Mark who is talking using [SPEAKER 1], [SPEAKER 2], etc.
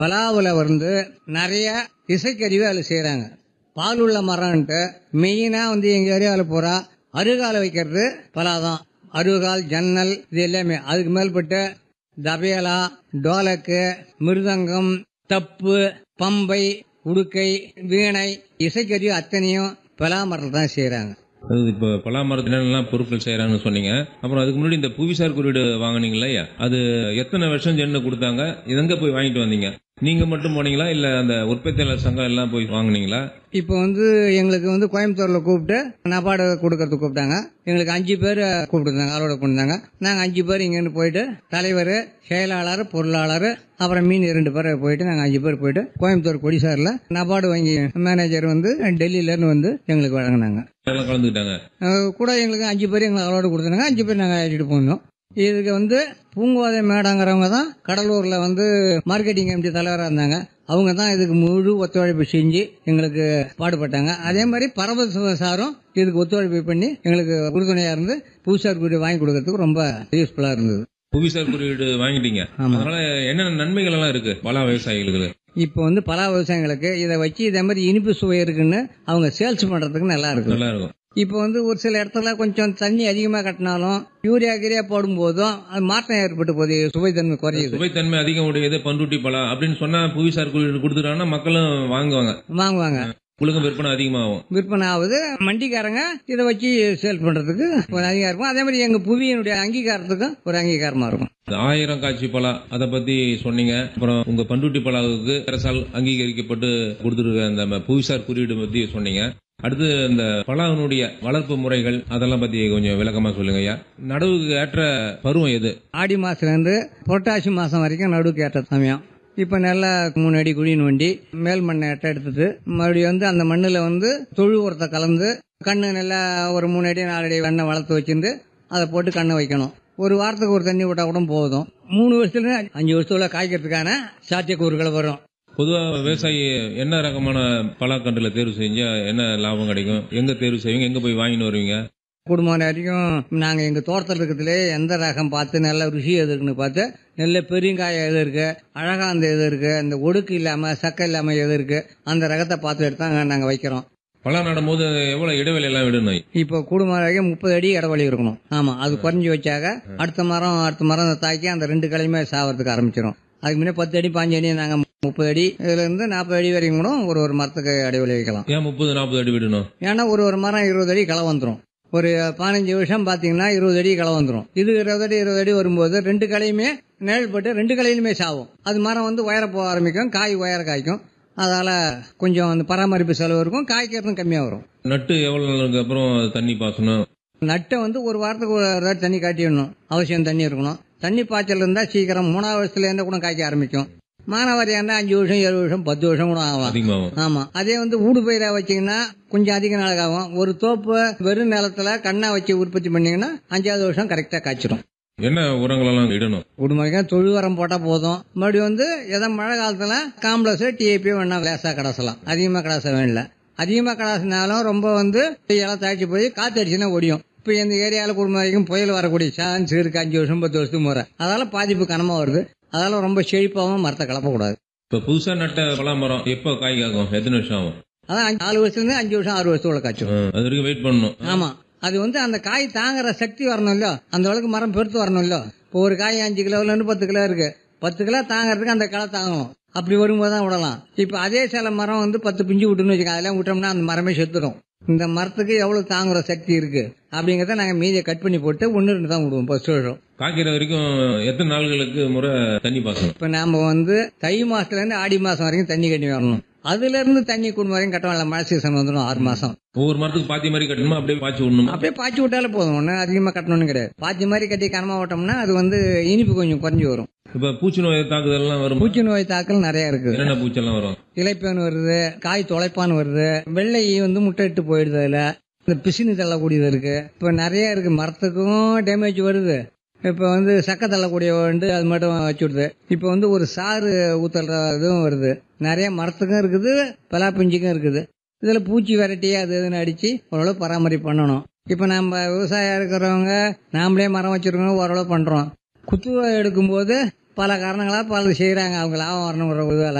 [SPEAKER 1] பலாவில் வந்து நிறைய இசைக்கருவி அதில் செய்கிறாங்க பால் உள்ள மரம்ன்ட்டு மெயினாக வந்து எங்கள் ஏரியாவில் பூரா அருகால வைக்கிறது பலா தான் அருகால் ஜன்னல் இது எல்லாமே அதுக்கு மேல்பட்டு தபேலா டோலக்கு மிருதங்கம் தப்பு பம்பை உடுக்கை வீணை இசைக்கருவி அத்தனையும் பலா மரத்தில் தான் செய்கிறாங்க
[SPEAKER 2] அது இப்போ பலா மரத்தினெல்லாம் பொருட்கள் செய்கிறாங்கன்னு சொன்னீங்க அப்புறம் அதுக்கு முன்னாடி இந்த புவிசார் குறியீடு வாங்குனீங்களா அது எத்தனை வருஷம் ஜென்னு கொடுத்தாங்க இதெங்க போய் வாங்கிட்டு வந்தீங்க நீங்க மட்டும் போனீங்களா இல்ல அந்த உற்பத்தியாளர் சங்கம் எல்லாம் போய் வாங்குனீங்களா
[SPEAKER 1] இப்போ வந்து எங்களுக்கு வந்து கோயம்புத்தூரில் கூப்பிட்டு நபார்டு கொடுக்கறதுக்கு கூப்பிட்டாங்க எங்களுக்கு அஞ்சு பேர் கூப்பிட்டுருந்தாங்க அலோட பண்ணிருந்தாங்க நாங்கள் அஞ்சு பேர் இங்கேருந்து போயிட்டு தலைவர் செயலாளர் பொருளாளர் அப்புறம் மீன் இரண்டு பேர் போயிட்டு நாங்கள் அஞ்சு பேர் போயிட்டு கோயம்புத்தூர் கொடிசாரில் நபார்டு வங்கி மேனேஜர் வந்து டெல்லியிலேருந்து வந்து எங்களுக்கு வழங்கினாங்க
[SPEAKER 2] எல்லாம் கலந்துக்கிட்டாங்க
[SPEAKER 1] அஹ் கூட எங்களுக்கு அஞ்சு பேர் எங்களுக்கு அலோடு கொடுத்தாங்க அஞ்சு பேர் நாங்கள் அழைச்சிட்டு போனோம் இதுக்கு வந்து பூங்கோதை மேடங்கிறவங்க தான் கடலூர்ல வந்து மார்க்கெட்டிங் கமிட்டி தலைவராக இருந்தாங்க அவங்க தான் இதுக்கு முழு ஒத்துழைப்பு செஞ்சு எங்களுக்கு பாடுபட்டாங்க அதே மாதிரி பரமசிவ சாரும் இதுக்கு ஒத்துழைப்பு பண்ணி எங்களுக்கு உறுதுணையா இருந்து பூசார் குடி வாங்கி கொடுக்கறதுக்கு ரொம்ப யூஸ்ஃபுல்லா இருந்தது
[SPEAKER 2] புவிசார் குறியீடு வாங்கிட்டீங்க
[SPEAKER 1] ஆமா.
[SPEAKER 2] அதனால என்னென்ன நன்மைகள் எல்லாம் இருக்கு பலா விவசாயிகளுக்கு
[SPEAKER 1] இப்போ வந்து பல விவசாயிகளுக்கு இதை வச்சு இதே மாதிரி இனிப்பு சுவை இருக்குன்னு அவங்க சேல்ஸ் பண்றதுக்கு நல்லா இருக்கு
[SPEAKER 2] நல்லா இருக்கும்
[SPEAKER 1] இப்போ வந்து ஒரு சில இடத்துல கொஞ்சம் தண்ணி அதிகமாக கட்டினாலும் யூரியா கீரியா போடும்போதும் அது மாற்றம் ஏற்பட்டு போகுது சுவைத்தன்மை குறையுது
[SPEAKER 2] சுவைத்தன்மை அதிகம் உடையது பண்ருட்டி பழம் அப்படின்னு சொன்னா புவிசார் குறியீடு கொடுத்துட்டாங்கன்னா மக்களும் வாங்குவாங்க
[SPEAKER 1] வாங்குவாங்க
[SPEAKER 2] உங்களுக்கு விற்பனை அதிகமாகும்
[SPEAKER 1] விற்பனை ஆகுது மண்டிக்காரங்க இதை வச்சு சேல் பண்றதுக்கு ஒரு அங்கீகாரம் இருக்கும் அதே மாதிரி எங்க புவியினுடைய அங்கீகாரத்துக்கும் ஒரு அங்கீகாரமா இருக்கும்
[SPEAKER 2] இந்த ஆயிரம் காட்சி பலா அதை பத்தி சொன்னீங்க அப்புறம் உங்க பண்ருட்டி பலாவுக்கு அரசால் அங்கீகரிக்கப்பட்டு கொடுத்துருக்க அந்த புவிசார் குறியீடு பத்தி சொன்னீங்க அடுத்து இந்த பலாவினுடைய வளர்ப்பு முறைகள் அதெல்லாம் பத்தி கொஞ்சம் விளக்கமா சொல்லுங்க ஐயா நடவுக்கு ஏற்ற பருவம் எது
[SPEAKER 1] ஆடி மாசத்துல இருந்து புரட்டாசி மாசம் வரைக்கும் நடுவுக்கு ஏற்ற சமயம் இப்ப நல்லா மூணு அடி குழியின் வண்டி மேல் மண்ணை எட்ட எடுத்துட்டு மறுபடியும் வந்து அந்த மண்ணுல வந்து தொழு உரத்தை கலந்து கண்ணு நல்லா ஒரு மூணு அடி நாலு அடி வெண்ணெய் வளர்த்து வச்சிருந்து அதை போட்டு கண்ணு வைக்கணும் ஒரு வாரத்துக்கு ஒரு தண்ணி விட்டா கூட போதும் மூணு வருஷத்துல அஞ்சு வருஷத்துல காய்க்கிறதுக்கான சாத்தியக்கூறுகள் வரும்
[SPEAKER 2] பொதுவா விவசாயி என்ன ரகமான பலாக்கன்றுல தேர்வு செஞ்சா என்ன லாபம் கிடைக்கும் எங்க தேர்வு செய்வீங்க எங்க போய் வாங்கிட்டு வருவீங்க
[SPEAKER 1] குடும்பம் வரைக்கும் நாங்கள் எங்கள் தோட்டத்தில் இருக்கிறதுலே எந்த ரகம் பார்த்து நல்ல ருசி எது இருக்குன்னு பார்த்து நல்ல பெருங்காயம் எது இருக்கு அழகாந்த எது இருக்கு இந்த ஒடுக்கு இல்லாமல் சக்கை இல்லாமல் எது இருக்கு அந்த ரகத்தை பார்த்து எடுத்து நாங்கள் வைக்கிறோம்
[SPEAKER 2] பலா நடும்போது எவ்வளவு இடைவெளி எல்லாம் விடணும்
[SPEAKER 1] இப்போ குடும்பம் வரைக்கும் முப்பது அடி இடைவெளி இருக்கணும் ஆமாம் அது குறைஞ்சி வச்சாக அடுத்த மரம் அடுத்த மரம் தாக்கி அந்த ரெண்டு கிளையுமே சாவறதுக்கு ஆரம்பிச்சிடும் அதுக்கு முன்னே பத்து அடி பாஞ்சு அடி நாங்கள் முப்பது அடி இதுலேருந்து நாற்பது அடி வரைக்கும் கூட ஒரு ஒரு மரத்துக்கு இடைவெளி வைக்கலாம்
[SPEAKER 2] ஏன் முப்பது நாற்பது அடி விடணும்
[SPEAKER 1] ஏன்னா ஒரு ஒரு மரம் இருபது அடி களை வந்துடும் ஒரு பதினஞ்சு வருஷம் பார்த்தீங்கன்னா இருபது அடி களை வந்துடும் இது இருபது அடி இருபது அடி வரும்போது ரெண்டு களையுமே நிழல் பட்டு ரெண்டு களையிலுமே சாவும் அது மரம் வந்து உயர போக ஆரம்பிக்கும் காய் உயர காய்க்கும் அதால கொஞ்சம் அந்த பராமரிப்பு செலவு இருக்கும் காய்க்கிறதும் கம்மியாக வரும்
[SPEAKER 2] நட்டு எவ்வளவு நாளுக்கு அப்புறம் தண்ணி பாசனம்
[SPEAKER 1] நட்டை வந்து ஒரு வாரத்துக்கு ஒரு தடவை தண்ணி காட்டிடணும் அவசியம் தண்ணி இருக்கணும் தண்ணி பாய்ச்சல் இருந்தால் சீக்கிரம் மூணாவது வருஷத்துல இருந்து கூட காய்க்க ஆரம்பிக்கும் மானாவாரியா இருந்தால் அஞ்சு வருஷம் ஏழு வருஷம் பத்து வருஷம் கூட ஆகலாம்
[SPEAKER 2] அதிகமாகும்
[SPEAKER 1] ஆமா அதே வந்து ஊடு பயிரா வச்சீங்கன்னா கொஞ்சம் அதிக நாளுக்கு ஆகும் ஒரு தோப்பு வெறும் நிலத்துல கண்ணா வச்சு உற்பத்தி பண்ணீங்கன்னா அஞ்சாவது வருஷம் கரெக்டா காய்ச்சிடும்
[SPEAKER 2] என்ன உரங்கள் எல்லாம் இடணும்
[SPEAKER 1] குடும்பம் தொழு உரம் போட்டா போதும் மறுபடியும் வந்து எதோ மழை காலத்துல காம்ப்ளெக்ஸ் டிஏபி வேணா லேசா கடாசலாம் அதிகமா கடாச வேணல அதிகமா கடாசினாலும் ரொம்ப வந்து இலை தாய்ச்சி போய் காத்து அடிச்சுன்னா ஒடியும் இப்போ இந்த ஏரியாவில் குடும்பம் வரைக்கும் புயல் வரக்கூடிய சான்ஸ் இருக்கு அஞ்சு வருஷம் பத்து வருஷத்துக்கு முறை அதால பாதிப்பு கனமா வருது அதால ரொம்ப செழிப்பாகவும் மரத்தை கலப்பக்கூடாது
[SPEAKER 2] இப்ப புதுசா நட்ட பலா மரம் எப்போ காய் காக்கும் எத்தனை வருஷம் ஆகும்
[SPEAKER 1] அதான் அஞ்சு- நாலு வருஷத்துல இருந்து அஞ்சு வருஷம் ஆறு வருஷத்தோட காய்ச்சிடும்
[SPEAKER 2] ஆ, அது வரைக்கும் வெயிட் பண்ணணும்
[SPEAKER 1] ஆமா அது வந்து அந்த காய் தாங்குற சக்தி வரணும் இல்ல அந்த அளவுக்கு மரம் பெருத்து வரணும் இல்ல இப்போ ஒரு காய் அஞ்சு கிலோல இருந்து பத்து கிலோ இருக்கு பத்து கிலோ தாங்கறதுக்கு அந்த களை தாங்கணும் அப்படி வரும்போது தான் விடலாம் இப்போ அதே சில மரம் வந்து பத்து பிஞ்சு விட்டுன்னு வச்சுக்கோங்க அதெல்லாம் விட்டோம்னா அந்த மரமே செத்துடும் இந்த மரத்துக்கு எவ்வளவு தாங்குற சக்தி இருக்கு அப்படிங்கறத நாங்க மீதியை கட் பண்ணி போட்டு ஒன்னு ரெண்டு தான் விடுவோம் ஃபர்ஸ்ட் வருஷம்
[SPEAKER 2] காய்க்கிற வரைக்கும் எத்தனை நாள்களுக்கு முறை தண்ணி பாசனம்
[SPEAKER 1] இப்போ நாம வந்து தை மாசத்துல இருந்து ஆடி மாசம் வரைக்கும் தண்ணி கட்டி வரணும் அதுல இருந்து தண்ணி குடும்பம் வரைக்கும் கட்டணும் மழை சீசன் வந்துடும் ஆறு மாசம்
[SPEAKER 2] ஒவ்வொரு மரத்துக்கு பாத்தி மாதிரி கட்டணுமா அப்படியே பாய்ச்சி விடணுமா
[SPEAKER 1] அப்படியே பாய்ச்சி விட்டாலே போதும் ஒன்றும் அதிகமாக கட்டணும்னு கிடையாது பாய்ச்சி மாதிரி கட்டி கனமா விட்டோம்னா அது வந்து இனிப்பு கொஞ்சம் குறைஞ்சி வரும்
[SPEAKER 2] இப்ப பூச்சி நோய் தாக்குதல் எல்லாம் வரும்
[SPEAKER 1] பூச்சி நோய் தாக்கல் நிறைய இருக்கு
[SPEAKER 2] என்னென்ன பூச்செல்லாம் வரும்
[SPEAKER 1] இலைப்பேன் வருது காய் தொலைப்பான் வருது வெள்ளை வந்து முட்டை இட்டு போயிடுது அதுல இந்த பிசினு தள்ளக்கூடியது இருக்கு இப்ப நிறைய இருக்கு மரத்துக்கும் டேமேஜ் வருது இப்ப வந்து சக்க தள்ளக்கூடிய வந்து அது மட்டும் வச்சுடுது இப்ப வந்து ஒரு சாறு ஊத்தல்ற இதுவும் வருது நிறைய மரத்துக்கும் இருக்குது பலாப்பிஞ்சுக்கும் இருக்குது இதுல பூச்சி விரட்டி அது இதுன்னு அடிச்சு ஓரளவு பராமரிப்பு பண்ணணும் இப்ப நம்ம விவசாயம் இருக்கிறவங்க நாமளே மரம் வச்சிருக்கோம் ஓரளவு பண்றோம் குத்துவை எடுக்கும்போது பல காரணங்களாக பலர் செய்கிறாங்க அவங்க லாபம் வரணுங்கிற ஒரு